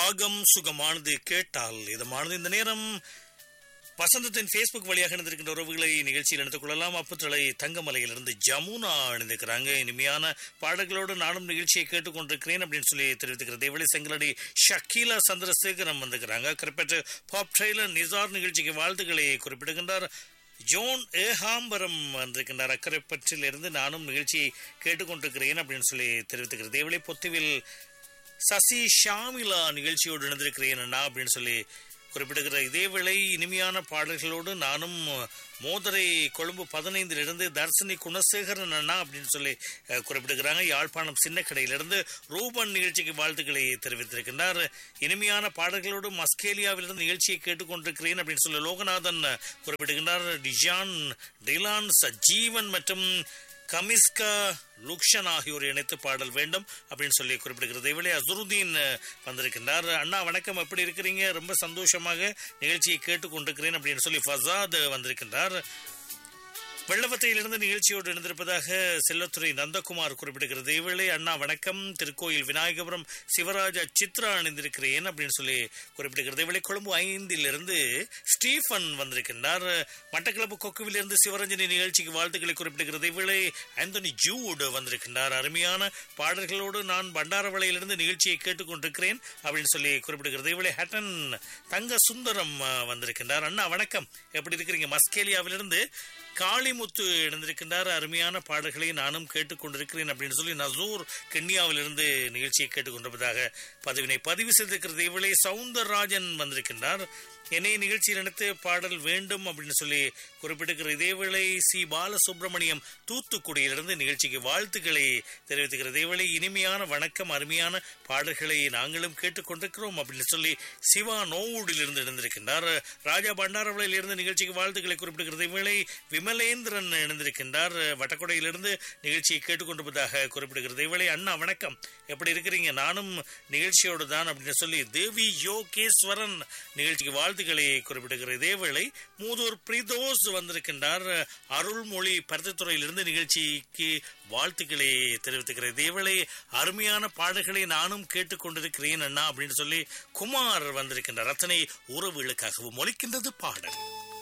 ராகம் சுகமானது கேட்டால் இதமானது இந்த நேரம் வசந்தத்தின் ஃபேஸ்புக் வழியாக இணைந்திருக்கின்ற உறவுகளை நிகழ்ச்சியில் இணைத்துக் கொள்ளலாம் அப்பத்தலை தங்கமலையிலிருந்து ஜமுனா இணைந்திருக்கிறாங்க இனிமையான பாடல்களோடு நானும் நிகழ்ச்சியை கேட்டுக்கொண்டிருக்கிறேன் அப்படின்னு சொல்லி தெரிவித்துக்கிறது தேவளி செங்கலடி ஷக்கீலா சந்திரசேகரம் வந்திருக்கிறாங்க கிரிப்பெட் பாப் ட்ரெயிலர் நிசார் நிகழ்ச்சிக்கு வாழ்த்துக்களை குறிப்பிடுகின்றார் ஜோன் ஏகாம்பரம் வந்திருக்கின்றார் அக்கரைப்பற்றில் இருந்து நானும் நிகழ்ச்சியை கேட்டுக்கொண்டிருக்கிறேன் அப்படின்னு சொல்லி தெரிவித்துக்கிறது தேவளி பொத்துவில் சசி ஷாமிலா நிகழ்ச்சியோடு இணைந்திருக்கிறேன் அண்ணா அப்படின்னு சொல்லி குறிப்பிடுகிற இதேவேளை இனிமையான பாடல்களோடு நானும் மோதரை கொழும்பு பதினைந்திலிருந்து தர்சினி குணசேகரன் அண்ணா அப்படின்னு சொல்லி அஹ், குறிப்பிடுகிறாங்க யாழ்ப்பாணம் சின்ன கடையிலிருந்து ரூபன் நிகழ்ச்சிக்கு வாழ்த்துக்களை தெரிவித்திருக்கின்றார் இனிமையான பாடல்களோடு மஸ்கேலியாவிலிருந்து நிகழ்ச்சியை கேட்டுக்கொண்டிருக்கிறேன் அப்படின்னு சொல்லி லோகநாதன் குறிப்பிடுகின்றார் டிஜான் டிலான் சஜீவன் மற்றும் கமிஸ்கா லுக்ஷன் ஆகியோர் இணைத்து பாடல் வேண்டும் அப்படின்னு சொல்லி குறிப்பிடுகிறது இவளே அசுருதீன் அஹ், வந்திருக்கின்றார் அண்ணா வணக்கம் எப்படி இருக்கிறீங்க ரொம்ப சந்தோஷமாக நிகழ்ச்சியை கேட்டுக்கொண்டிருக்கிறேன் அப்படின்னு சொல்லி ஃபசாத் வந்திருக்கின்றார் வெள்ளவத்தையிலிருந்து நிகழ்ச்சியோடு இணைந்திருப்பதாக செல்லத்துறை நந்தகுமார் குறிப்பிடுகிறது இவளே அண்ணா வணக்கம் திருக்கோயில் விநாயகபுரம் சிவராஜ சித்ரா அணிந்திருக்கிறேன் அப்படின்னு சொல்லி குறிப்பிடுகிறது இவளை கொழும்பு ஐந்திலிருந்து ஸ்டீஃபன் வந்திருக்கின்றார் மட்டக்களப்பு கொக்குவிலிருந்து சிவரஞ்சனி நிகழ்ச்சிக்கு வாழ்த்துக்களை குறிப்பிடுகிறது இவளை ஆந்தனி ஜூட் வந்திருக்கின்றார் அருமையான பாடல்களோடு நான் பண்டாரவளையிலிருந்து நிகழ்ச்சியை கேட்டுக்கொண்டிருக்கிறேன் அப்படின்னு சொல்லி குறிப்பிடுகிறது இவளை ஹட்டன் தங்க சுந்தரம் அஹ், வந்திருக்கின்றார் அண்ணா வணக்கம் எப்படி இருக்கிறீங்க மஸ்கேலியாவிலிருந்து காளிமுத்து இணைந்திருக்கின்றார் அருமையான பாடல்களை நானும் கேட்டுக்கொண்டிருக்கிறேன் அப்படின்னு சொல்லி நசூர் கென்யாவிலிருந்து நிகழ்ச்சியை கேட்டுக்கொண்டிருப்பதாக பதிவினை பதிவு செய்திருக்கிறது இவளை சவுந்தரராஜன் வந்திருக்கின்றார் என்னை நிகழ்ச்சியில் நினைத்து பாடல் வேண்டும் அப்படின்னு சொல்லி குறிப்பிட்டிருக்கிற இதேவேளை சி பாலசுப்ரமணியம் தூத்துக்குடியிலிருந்து நிகழ்ச்சிக்கு வாழ்த்துக்களை தெரிவித்துக்கிற இதேவேளை இனிமையான வணக்கம் அருமையான பாடல்களை நாங்களும் கேட்டுக்கொண்டிருக்கிறோம் அப்படின்னு சொல்லி சிவா நோவூடிலிருந்து இணைந்திருக்கின்றார் ராஜா பண்டாரவளையில் இருந்து நிகழ்ச்சிக்கு வாழ்த்துக்களை குறிப்பிடுகிறது இவ்வேளை விமலேந்திரன் இணைந்திருக்கின்றார் வட்டக்கொடையிலிருந்து நிகழ்ச்சியை கேட்டுக்கொண்டிருப்பதாக குறிப்பிடுகிறது இவ்வேளை அண்ணா வணக்கம் எப்படி இருக்கிறீங்க நானும் நிகழ்ச்சியோடு தான் அப்படின்னு சொல்லி தேவி யோகேஸ்வரன் நிகழ்ச்சிக்கு வாழ்த்துக்களை குறிப்பிடுகிற இதேவேளை மூதூர் பிரிதோஸ் வந்திருக்கின்றார் அருள்மொழி பருத்தித்துறையிலிருந்து நிகழ்ச்சிக்கு வாழ்த்துக்களை தெரிவித்துக்கிற இதேவேளை அருமையான பாடல்களை நானும் கேட்டுக்கொண்டிருக்கிறேன் அண்ணா அப்படின்னு சொல்லி குமார் வந்திருக்கின்றார் அத்தனை உறவுகளுக்காகவும் ஒலிக்கின்றது பாடல்